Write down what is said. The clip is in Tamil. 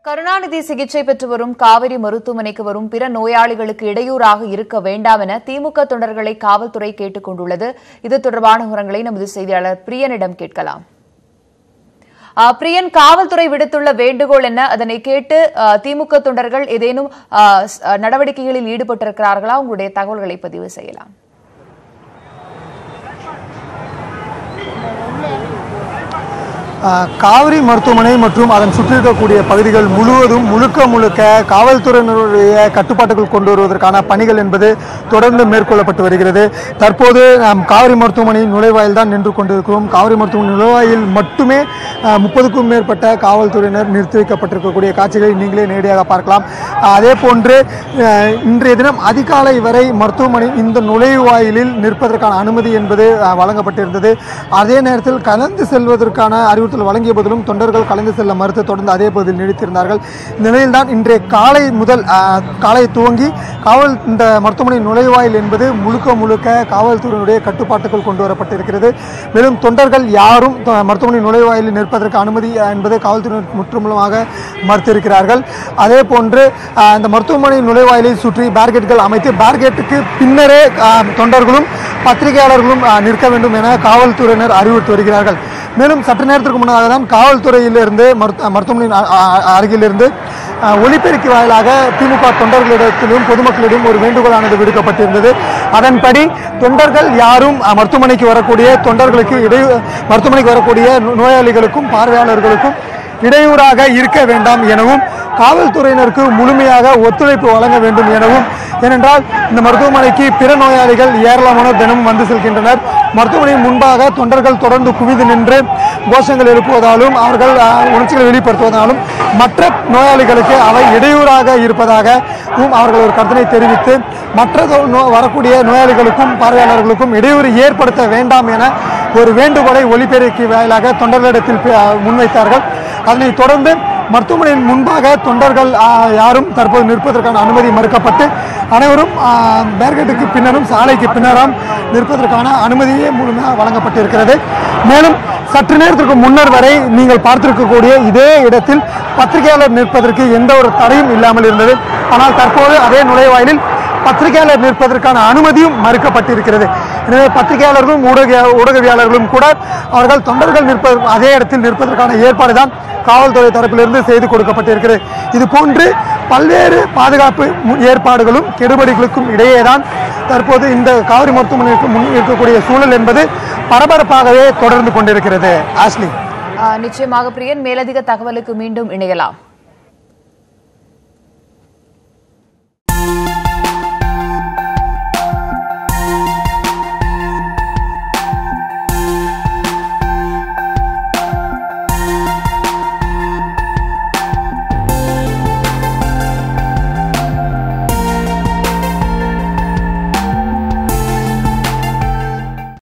கருணாநிதி சிகிச்சை பெற்று வரும் காவிரி மருத்துவமனைக்கு வரும் பிற நோயாளிகளுக்கு இடையூறாக இருக்க வேண்டாம் என திமுக தொண்டர்களை காவல்துறை கேட்டுக் கொண்டுள்ளது இது தொடர்பான விவரங்களை நமது செய்தியாளர் பிரியனிடம் கேட்கலாம் ஆ, பிரியன் காவல்துறை விடுத்துள்ள வேண்டுகோள் என்ன அதனை கேட்டு ஆ, திமுக தொண்டர்கள் ஏதேனும் ஆ, ஸ்- ஆ, நடவடிக்கைகளில் ஈடுபட்டிருக்கிறார்களா உங்களுடைய தகவல்களை பதிவு செய்யலாம் ஆஹ் காவிரி மருத்துவமனை மற்றும் அதன் சுற்றி இருக்கக்கூடிய பகுதிகள் முழுவதும் முழுக்க முழுக்க காவல்துறையினருடைய கட்டுப்பாட்டுக்குள் கொண்டு வருவதற்கான பணிகள் என்பது தொடர்ந்து மேற்கொள்ளப்பட்டு வருகிறது தற்போது நாம் காவிரி மருத்துவமனை நுழைவாயில் தான் நின்று கொண்டிருக்கிறோம் காவிரி மருத்துவமனை நுழைவாயில் மட்டுமே ஆஹ் முப்பதுக்கும் மேற்பட்ட காவல்துறையினர் நிறுத்தி வைக்கப்பட்டிருக்கக்கூடிய காட்சிகளை நீங்களே நேரடியாக பார்க்கலாம் ஆஹ் அதே போன்று ஆஹ் இன்றைய தினம் அதிகாலை வரை மருத்துவமனை இந்த நுழைவாயிலில் நிற்பதற்கான அனுமதி என்பது ஆஹ் வழங்கப்பட்டிருந்தது அதே நேரத்தில் கலந்து செல்வதற்கான அறிவுறுத்தல் வழங்கிய போதிலும் தொண்டர்கள் கலந்து செல்ல மறுத்து தொடர்ந்து அதே பகுதியில் நீடித்திருந்தார்கள் இந்த நிலையில்தான் இன்றைய காலை முதல் ஆஹ், காலை துவங்கி காவல் இந்த மருத்துவமனை நுழைவாயில் என்பது முழுக்க முழுக்க காவல்துறையினுடைய கட்டுப்பாட்டுக்குள் கொண்டு வரப்பட்டிருக்கிறது மேலும் தொண்டர்கள் யாரும் த- மருத்துவமனை நுழைவாயிலில் நிற்பதற்கு அனுமதி ஆஹ், என்பதை காவல்துறையினர் முற்றுமுழுமாக மறுத்திருக்கிறார்கள் அதே போன்று ஆஹ், இந்த மருத்துவமனை நுழைவாயிலை சுற்றி பேரிகேட்கள் அமைத்து பேரிகேட்டுக்கு பின்னரே ஆஹ், தொண்டர்களும் பத்திரிகையாளர்களும் ஆஹ், நிற்க வேண்டும் என காவல்துறையினர் அறிவுறுத்தி வருகிறார்கள் மேலும் சற்று நேரத்திற்கு முன்னதாக தான் காவல்துறையிலிருந்து மருத்துவ மருத்துவமனையின் அ- அ- அருகிலிருந்து ஆஹ், ஒலிபெருக்கி வாயிலாக திமுக தொண்டர்களிடத்திலும் பொதுமக்களிடம் ஒரு வேண்டுகோளானது விடுக்கப்பட்டிருந்தது அதன்படி தொண்டர்கள் யாரும் ஆஹ், மருத்துவமனைக்கு வரக்கூடிய தொண்டர்களுக்கு இடை மருத்துவமனைக்கு வரக்கூடிய நோ- நோயாளிகளுக்கும் பார்வையாளர்களுக்கும் இடையூறாக இருக்க வேண்டாம் எனவும் காவல்துறையினருக்கு முழுமையாக ஒத்துழைப்பு வழங்க வேண்டும் எனவும் ஏனென்றால் இந்த மருத்துவமனைக்கு பிற நோயாளிகள் ஏராளமானோர் தினமும் வந்து செல்கின்றனர் மருத்துவமனை முன்பாக தொண்டர்கள் தொடர்ந்து குவிந்து நின்று கோஷங்கள் எழுப்புவதாலும் அவர்கள் ஆஹ், உணர்ச்சிகளை வெளிப்படுத்துவதாலும் மற்ற நோயாளிகளுக்கு அவை இடையூறாக இருப்பதாகவும் அவர்கள் ஒரு கருத்தினை தெரிவித்து மற்ற தோ- நோ- வரக்கூடிய நோயாளிகளுக்கும் பார்வையாளர்களுக்கும் இடையூறு ஏற்படுத்த வேண்டாம் என ஒரு வேண்டுகோளை ஒலிபெருக்கி வாயிலாக தொண்டர்களிடத்தில் பே- முன்வைத்தார்கள் அதனைத் தொடர்ந்து மருத்துவமனையின் முன்பாக தொண்டர்கள் ஆ, யாரும் தற்போது நிற்பதற்கான அனுமதி மறுக்கப்பட்டு அனைவரும் ஆ, பேர்கேட்டுக்கு பின்னரும் சாலைக்கு பின்னரும் நிற்பதற்கான அனுமதியே முழுமையாக வழங்கப்பட்டிருக்கிறது மேலும் சற்று நேரத்திற்கு முன்னர் வரை நீங்கள் பார்த்திருக்கக்கூடிய இதே இடத்தில் பத்திரிகையாளர் நிற்பதற்கு எந்த ஒரு தடையும் இல்லாமல் இருந்தது ஆனால் தற்போது அதே நுழைவாயிலில் பத்திரிகையாளர் நிற்பதற்கான அனுமதியும் மறுக்கப்பட்டிருக்கிறது எனவே பத்திரிகையாளர்களும் ஊடக ஊடகவியாளர்களும் கூட அவர்கள் தொண்டர்கள் நிற்ப அதே இடத்தில் நிற்பதற்கான ஏற்பாடு தான் காவல்துறை தரப்பிலிருந்து செய்து கொடுக்கப்பட்டிருக்கிறது இது போன்று பல்வேறு பாதுகாப்பு மு- ஏற்பாடுகளும் கெடுபடிகளுக்கும் இடையே தான் தற்போது இந்த காவிரி மருத்துவமனைக்கு முன் இருக்கக்கூடிய சூழல் என்பது பரபரப்பாகவே தொடர்ந்து கொண்டிருக்கிறது ஆஷ்லி ஆ, நிச்சயமாக பிரியன் மேலதிக தகவலுக்கு மீண்டும் இணையலாம்